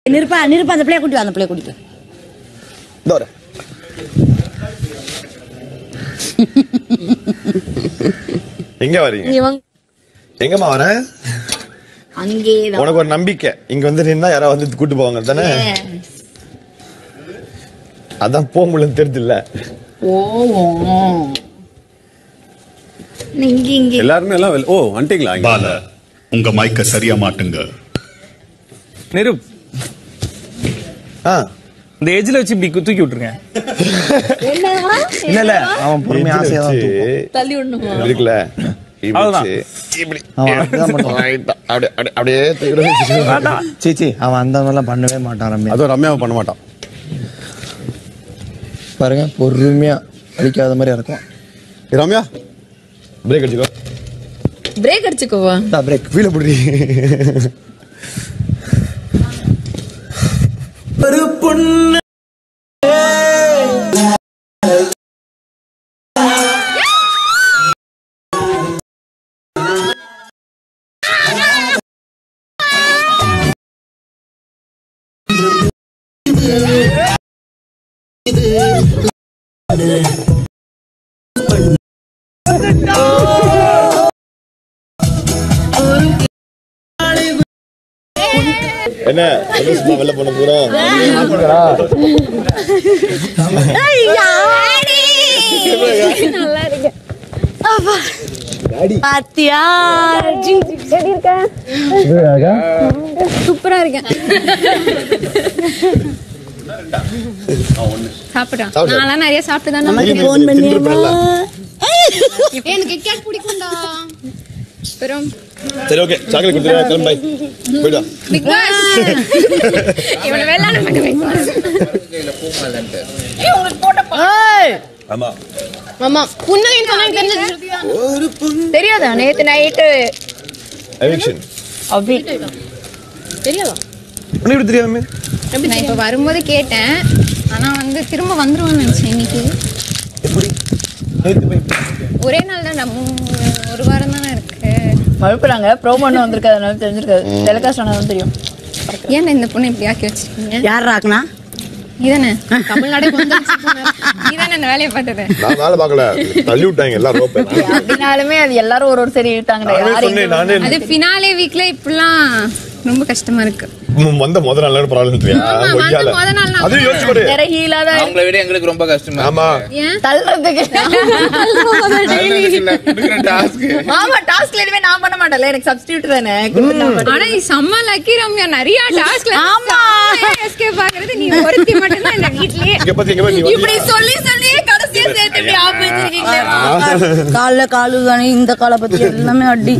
நிருப்பா நிருப்பா அந்த பிள்ளைய கூட்டி வா, அந்த பிள்ளைய கூட்டிட்டு வா. இதோ வரேன். எங்க வரீங்க எங்கம்மா வர அங்கேதான் உனக்கு ஒரு நம்பிக்கை இங்க வந்து நின்னா யாராவது வந்து கூட்டு போவாங்க தானே அதான் போக முடியலன்னு தெரியுது இல்ல போவோம் இங்க இங்க எல்லாருமே எல்லாம் வெள்- ஓ வந்துட்டீங்களா இங்க? பால உங்க மைக்க சரியா மாட்டுங்க நிருப் ஆ இந்த ஏஜ்ல வச்சு இப்படி தூக்கி விட்டுருங்க இல்ல இல்ல அவன் பொறுமையா ஆசையா தான் தூக்குவான். வச்சு, தள்ளி விடணுமா இருக்குல்ல இப்படி அவ்வளவுதான். வச்சு, இப்படி அவன் அப்படிதான் பண்ணுவான். ரைட்டா, அப்படியே அப்படியே- அப்படியே தூக்கி வச்சு. சீ சீ அவன் அந்த மாதிரிலாம் பண்ணவே மாட்டான் ரம்யா அதுவும் ரம்யாவை பண்ண மாட்டான் பாருங்க பொறுமையா அடிக்காத மாதிரி இருக்கும் ஏய், ரம்யா பிரேக் அடிச்சுக்கோ பிரேக் அடிச்சுக்கோவா பிரேக் வீல புடி என்ன சந்தோஷமா வெளில போன பூரா நல்லா இருக்கு பாத்தியா எப்படி இருக்க சூப்பரா இருக்கேன் சாப்பிட்றான் சாப்பிடு. நான்லாம் நிறைய சாப்பிட்டு தான் நமக்கு phone பண்ணியேம்மா. எனக்கு கேக் பிடிக்கும்டா அப்புறம் சரி ஓகே சாக்லேட் கொடுத்துருவா கிளம்பு bye. போயிட்டு வா பிக் பாஸ் இவனை வெள்ளாட பண்ணி பிக் பாஸ் ஆமா ஆமா புன்னகை சொன்னா தெரிஞ்சது தெரியாதா நேத்து நைட்டு எவிக்ஷன் அப்படி தெரியாதா உனக்கு எப்படி தெரியாம நான் இப்ப வரும்போது கேட்டேன் ஆனா வந்து திரும்ப வந்துருவான்னு நினைச்சேன் இன்னைக்கு ஒரே நாள் தான் ஒரு வாரம் தானே இருக்கு மழுப்புறாங்க ப்ரோமோன்னு வந்திருக்காது அதனால தெரிஞ்சிருக்காது டெலிகாஸ்ட் ஆனதும் தெரியும் ஏன் இந்த பொண்ணை இப்படி ஆக்கி வச்சிருக்கீங்க யார் ராக்குனா இதானே தமிழ்நாடு இதானே இந்த வேலையை பார்த்தது நான் வேலை பார்க்கல தள்ளி விட்டாங்க எல்லாம் ரோப்ப அப்படின்னாலுமே அது எல்லாரும் ஒரு ஒரு சரி இழுத்தாங்கடா நானே யார் சொன்னேன் நானே அது ஃபினாலே வீக்ல இப்படிலாம் ரொம்ப கஷ்டமா இருக்கு ம், வந்த முத நாள் ப்ராப்ளம் ஆமா, வந்த முத நாள் நான் அது யோசிச்சு பாரு வேற ஹீலா தான் அவங்கள விட எங்களுக்கு ரொம்ப கஷ்டமா ஆமா ஏன் தள்ளுறதுக்கு டாஸ்க் ஆமா டாஸ்க்ல எதுவுமே நான் பண்ண மாட்டேன்ல எனக்கு சப்ஸ்டியூட் தானே கொடுத்து நான் பண்ணேன். ஆனா நீ செம்ம லக்கி ரம்யா நிறைய டாஸ்க்ல ஆமா. எஸ்கேப் ஆகுறது நீ ஒருத்தி மட்டும் தான் இந்த வீட்லயே இங்க பாத்தி இங்க பாரு, நீ இப்படி வந்து- சொல்லி சொல்லி கடைசியா சேர்த்து இப்படி ஆப் வச்சிருக்கீங்களே கால்ல காலு தானே இந்த காலை பத்தி எல்லாமே அடி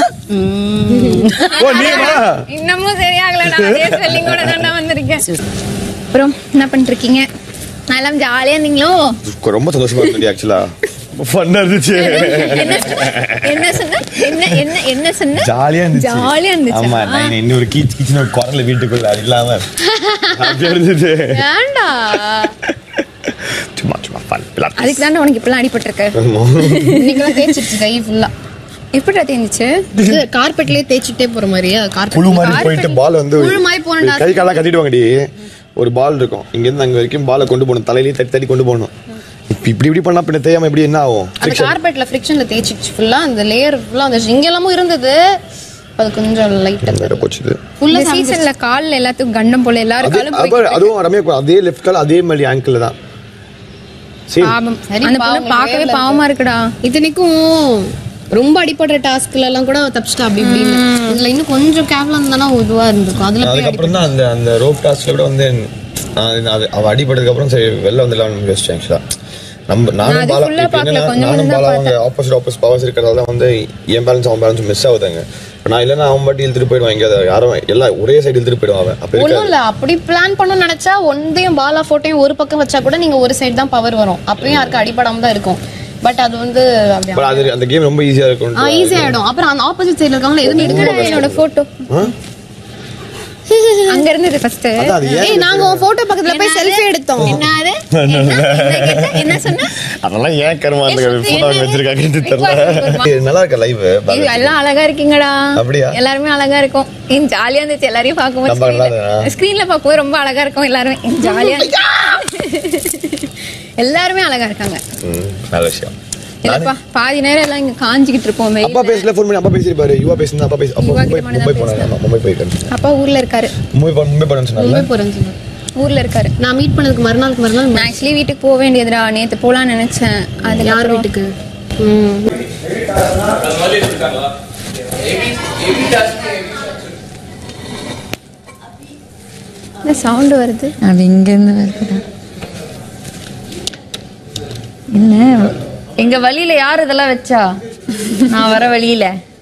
ஓ நீ வா இன்னமும் சரியாகலடா அதே ஸ்பெல்லிங்கோட நான் வந்திருக்கேன் அப்புறம் என்ன பண்ணிட்டு இருக்கீங்க நல்லா ஜாலியா இருந்தீங்களோ ரொம்ப சந்தோஷமா இருந்துச்சு ஆக்சுவலா ஃபன்னா இருந்துச்சு என்ன என்ன சொன்ன என்ன என்ன என்ன சொன்ன ஜாலியா இருந்துச்சு ஜாலியா இருந்துச்சு ஆமா நான் இன்னொரு கீச் கீச்சுன்னு ஒரு குரல்ல வீட்டுக்குள்ள அது இல்லாம அப்படியே இருந்துச்சு ஏன்டா சும்மா சும்மா ஃபன் அதுக்கு தானே உனக்கு இப்பெல்லாம் அடிபட்டிருக்கு இன்னைக்கெல்லாம் தேய்ச்சிருச்சு கை ஃபுல்லா எப்படிடா தேய்ஞ்சிச்சு கார்பெட்லயே தேய்ச்சிட்டே போற மாதிரியா புழு மாதிரி போயிட்டு பால் வந்து புழு மாதிரி போன கை காலெல்லாம் கட்டிட்டு வாங்கடி ஒரு பால் இருக்கும் இங்க இருந்து அங்க வரைக்கும் பாலை கொண்டு போகணும் தலையிலேயே தட்டி தட்டி கொண்டு போகணும் இப்ப இப்படி இப்படி பண்ணா பின்ன தேயாம இப்படி என்ன ஆகும் அந்த கார்பெட்ல ஃப்ரிக்ஷன்ல தேய்ச்சிச்சு ஃபுல்லா அந்த லேயர் ஃபுல்லா அந்த இங்க எல்லாமும் இருந்தது அது கொஞ்சம் லைட்டா வேற போச்சுது இந்த சீசன்ல கால்ல எல்லாத்துக்கும் கண்டம் போல எல்லாரும் அது- காலும் அப்ப போய் அதுவும் ரம்யா அதே லெஃப்ட் கால் அதே மாதிரி ஆங்கிள் தான் சரி பாவம் சரி, அந்த பாவம், பொண்ணு பார்க்கவே வேர்ல பாவமா இருக்குடா இத்தனைக்கும் ரொம்ப அடிப்படுற டாஸ்க்ல எல்லாம் கூட தப்பிச்சிட்டா அப்படி இப்படின்னு இதுல இன்னும் கொஞ்சம் கேவலம் இருந்தானா இதுவா இருந்திருக்கும் அதுல போய் அதுக்கப்புறம் தான் அந்த அந்த ரோப் டாஸ்க்ல கூட வந்து நான் அது அவ அடிபட்டதுக்கு அப்புறம் சரி வெளில வந்துடலாம்னு யோசிச்சேன் ஆக்சுவலா நம்ம நானும் அது பாலா full ஆ இப்ப பார்க்கல, என்னன்னா, கொஞ்சம் நானும் கொஞ்சம் பாலா தான் அவங்க ஆப்போசிட் ஆப்போசிட் பவர்ஸ் இருக்கிறதால தான் வந்து என் பேலன்ஸ் அவன் பேலன்ஸ் மிஸ் ஆகுதாங்க இப்ப நான் இல்லைன்னா அவன் பாட்டி இழுத்துட்டு போயிடுவான் எங்கேயாவது யாரும் எல்லாம் ஒரே சைடு இழுத்துட்டு போயிடுவான் அவன் அப்ப ஒண்ணும் இருக்காது இல்ல அப்படி பிளான் பண்ண நினைச்சா ஒன்றையும் பாலா போட்டையும் ஒரு பக்கம் வச்சா கூட நீங்க ஒரு சைடு தான் பவர் வரும் அப்பயும் யாருக்கு அடிபடாம தான் இருக்கும் பட் அது வந்து அப்படி பட் அது அந்த கேம் ரொம்ப ஈஸியா இருக்கும் ஈஸி ஆயிடும் அப்புறம் அந்த ஆப்போசிட் சைடுல இருக்கவங்க எதுவும் எடுக்கல என்னோட போட்டோ அங்க இருந்தது ஃபர்ஸ்ட் அதான் அது ஏன் ஏய் நாங்க உன் போட்டோ பக்கத்துல போய் செல்ஃபி எடுத்தோம் என்னது என்ன என்ன கேட்ட? என்ன சொன்ன அதெல்லாம் ஏன் கருமா அந்த ஏன் சுத்தி போட்டோ என்ன? வச்சிருக்காங்கன்னு இப்போ தெரியல அது இது நல்லா இருக்க லைவ் இது எல்லாம் அழகா இருக்கீங்கடா அப்படியா? எல்லாருமே அழகா இருக்கும் ஏன் ஜாலியா இருந்துச்சு எல்லாரையும் நம்ம நல்லா பார்க்கும்போது இருந்தா? ஸ்கிரீன்ல பார்க்கும்போது ரொம்ப அழகா இருக்கும் எல்லாருமே ஜாலியா எல்லாருமே அழகா இருக்காங்க நல்ல விஷயம் இல்லப்பா பாதி நேரம் எல்லாம் இங்க காஞ்சிக்கிட்டு இருப்போம் வெயில்ல. அப்பா பேசல ஃபோன் பண்ணி அப்பா பேசிருப்பாரு யுவா பேசுனா அப்பா பேசி அப்பா யுவா மும்பை கிட்ட மட்டும் மும்பை தான் போனாங்க ஆமா, மும்பை போயிருக்காரு அப்பா ஊர்ல இருக்காரு மும்பை போ- மும்பை போனேன்னு சொன்னால மும்பை போறேன்னு சொன்னாரு. ஊர்ல இருக்காரு நான் மீட் பண்ணதுக்கு மறுநாளுக்கு மறுநாள் நான் ஆக்சுவலி வீட்டுக்கு போக வேண்டியதுடா நேத்து போலாம்னு நினைச்சேன் அது யார் வீட்டுக்கு ம். சவுண்ட் வருது அது இங்க இருந்து வருதுடா என்ன எங்க வழியில யார் இதெல்லாம் வச்சா நான் வர வழியில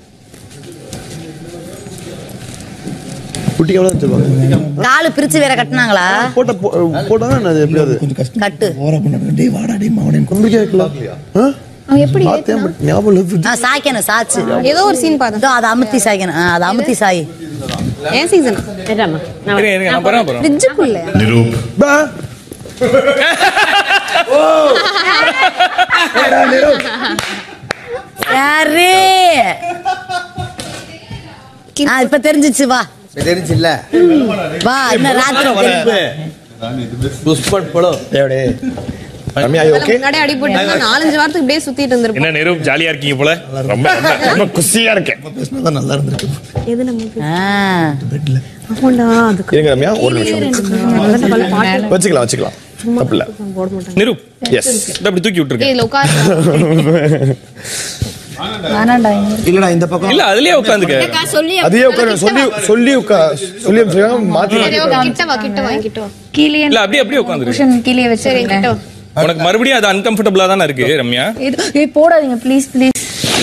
குட்டி எவ்வளோ சொல்லுவாங்க காலு பிரிச்சு வேற கட்டினாங்களா போட்ட போட்டா அது எப்படியாது கொஞ்சம் கஷ்டம் கட்டு ஓர பண்ண டேய் வாடா டேய் மாவனே நம்பிக்கை இருக்கலாம் ஆ? அவன் எப்படி பார்த்தேன் பட் ஞாபகம் இல்லை ஆ சாய்க்கணும் சாச்சு ஏதோ ஒரு சீன் பார்த்தேன் இதோ அதை அமுத்தி சாய்க்கணும் ஆ, அதை அமுத்தி சாய் ஏன் சீசன் இருங்க, இருங்க, நான் போறேன் போறேன் ஃப்ரிட்ஜுக்குள்ள நிரூப் பா யாரு ஆ இப்ப தெரிஞ்சிச்சு வா தெரிஞ்சுல வா இன்னும் ராத்திரி தெரியும். புஷ்பட் படோ தேவடே ரம்யா ஐ ஓகே முன்னாடி அடி போட்டு நாலஞ்சு வாரத்துக்கு இப்படியே சுத்திட்டு இருந்திருப்போம் என்ன நிரூப் ஜாலியா இருக்கீங்க போல ரொம்ப ரொம்ப ரொம்ப குஷியா இருக்கேன் பேசினா தான் நல்லா இருந்திருக்கு எது நம்ம ஆ பெட்ல ஆமாண்டா அதுக்கு இருங்க ரம்யா ஒரு நிமிஷம் வச்சுக்கலாம் வச்சுக்கலாம் தப்பு இல்ல நிரூப் எஸ் இதை அப்படி தூக்கி விட்டுருக்கேன் இதுல உட்காரு வேணாண்டா இங்க இல்லடா இந்த பக்கம் இல்ல அதுலயே உட்காந்துக்க சொல்லி அதே உட்காரு சொல்லி சொல்லி உட்கா சொல்லி சொல்லுங்க மாத்தி சரி, okay, கிட்ட வா கிட்ட வா கிட்ட வா கீழே இல்ல அப்படியே அப்படியே உட்காந்துருக்கு குஷன் கீழே சரி வச்சிருக்கேன் கிட்ட வா உனக்கு மறுபடியும் அது அன்கம்ஃபர்டபுளா தானே இருக்கு ரம்யா இது ஏய் போடாதீங்க ப்ளீஸ் ப்ளீஸ்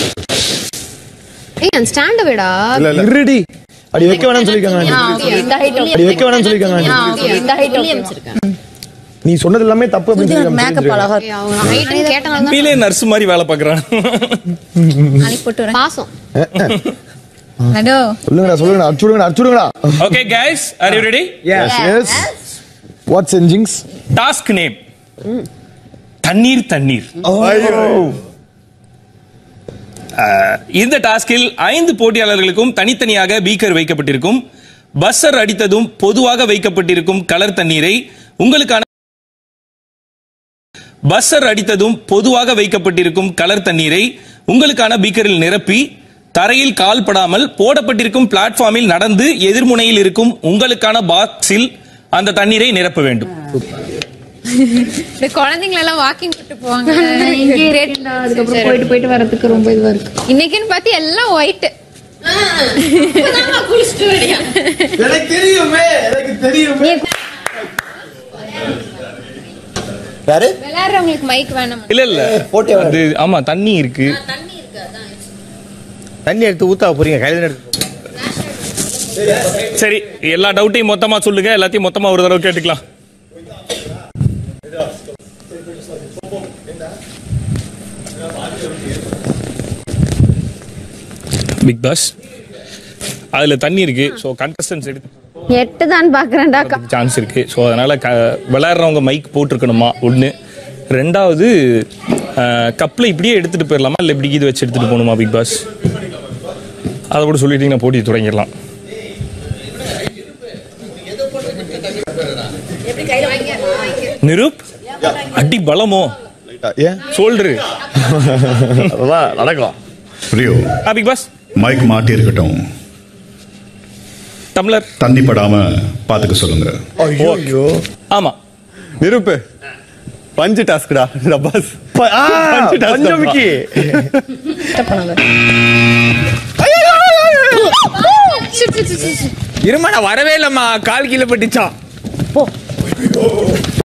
ஏய் அந்த ஸ்டாண்ட விடா இல்ல இல்ல இருடி அடி வைக்க வேணாம்னு சொல்லிருக்காங்க இந்த ஹைட் அடி வைக்க வேணாம்னு சொல்லிருக்காங்க இந்த ஹைட் நீ சொன்னது எல்லாமே தப்பு அப்படின்னு மேக்கப் சொல்லி அழகா ஏய், அவங்க ஹைட் கேட்டனால தான் உண்மையிலே நர்ஸ் மாதிரி வேலை பாக்குறான் நாளைக்கு போட்டு வரேன் பாசம் அதோ சொல்லுங்கடா சொல்லுங்கடா அடிச்சுடுங்கடா அடிச்சுடுங்கடா okay guys are you ready yes yes what's என்ஜிங்ஸ் டாஸ்க் நேம் தண்ணீர் தண்ணீர் அஹ், இந்த டாஸ்கில் ஐந்து போட்டியாளர்களுக்கும் தனித்தனியாக பீக்கர் வைக்கப்பட்டிருக்கும் பஸ்ஸர் அடித்ததும் பொதுவாக வைக்கப்பட்டிருக்கும் கலர் தண்ணீரை உங்களுக்கான பஸ்ஸர் அடித்ததும் பொதுவாக வைக்கப்பட்டிருக்கும் கலர் தண்ணீரை உங்களுக்கான பீக்கரில் நிரப்பி தரையில் கால் படாமல் போடப்பட்டிருக்கும் பிளாட்ஃபார்மில் நடந்து எதிர்முனையில் இருக்கும் உங்களுக்கான பாக்ஸில் அந்த தண்ணீரை நிரப்ப வேண்டும் இந்த குழந்தைங்களை எல்லாம் வாக்கிங் கூட்டு போவாங்க அதுக்கப்புறம் போயிட்டு போயிட்டு வரதுக்கு ரொம்ப இதுவா இருக்கு இன்னைக்குன்னு பார்த்து எல்லாம் ஒயிட் எனக்கு தெரியுமே எனக்கு தெரியுமே யாரு விளையாடுறவங்களுக்கு மைக் வேணும் இல்ல இல்ல போட்டே அது ஆமா தண்ணி இருக்கு தண்ணி எடுத்து ஊத்தா போறீங்க கையில எடுத்து சரி எல்லா டவுட்டையும் மொத்தமா சொல்லுங்க எல்லாத்தையும் மொத்தமா ஒரு தடவை கேட்டுக்கலாம் பிக் பாஸ் அதுல தண்ணி இருக்கு ஸோ கண்டஸ்டன்ஸ் எடுத்து எட்டு தான் பாக்குறேன்டா சான்ஸ் இருக்கு ஸோ அதனால க விளையாடுறவங்க மைக் போட்டிருக்கணுமா ஒன்று ரெண்டாவது கப்பில் இப்படியே எடுத்துட்டு போயிடலாமா இல்லை இப்படி இது வச்சு எடுத்துட்டு போகணுமா பிக் பாஸ் அதை கூட சொல்லிட்டீங்கன்னா போட்டி தொடங்கிடலாம் நிரூப் அடி பலமோ ஏன் சோல்டரு அதெல்லாம் நடக்கும் ரியோ பிக் பாஸ் மைக் மாட்டி இருக்கட்டும் டம்ளர் தண்ணி படாம பாத்துக்க சொல்லுங்க ஐயோ ஆமா நிருப்பு பஞ்சு டாஸ்க்டா ரபாஸ் பஞ்சு task பஞ்சமிக்கு இருமா நான் வரவே இல்லம்மா கால் கீழே பட்டுச்சான்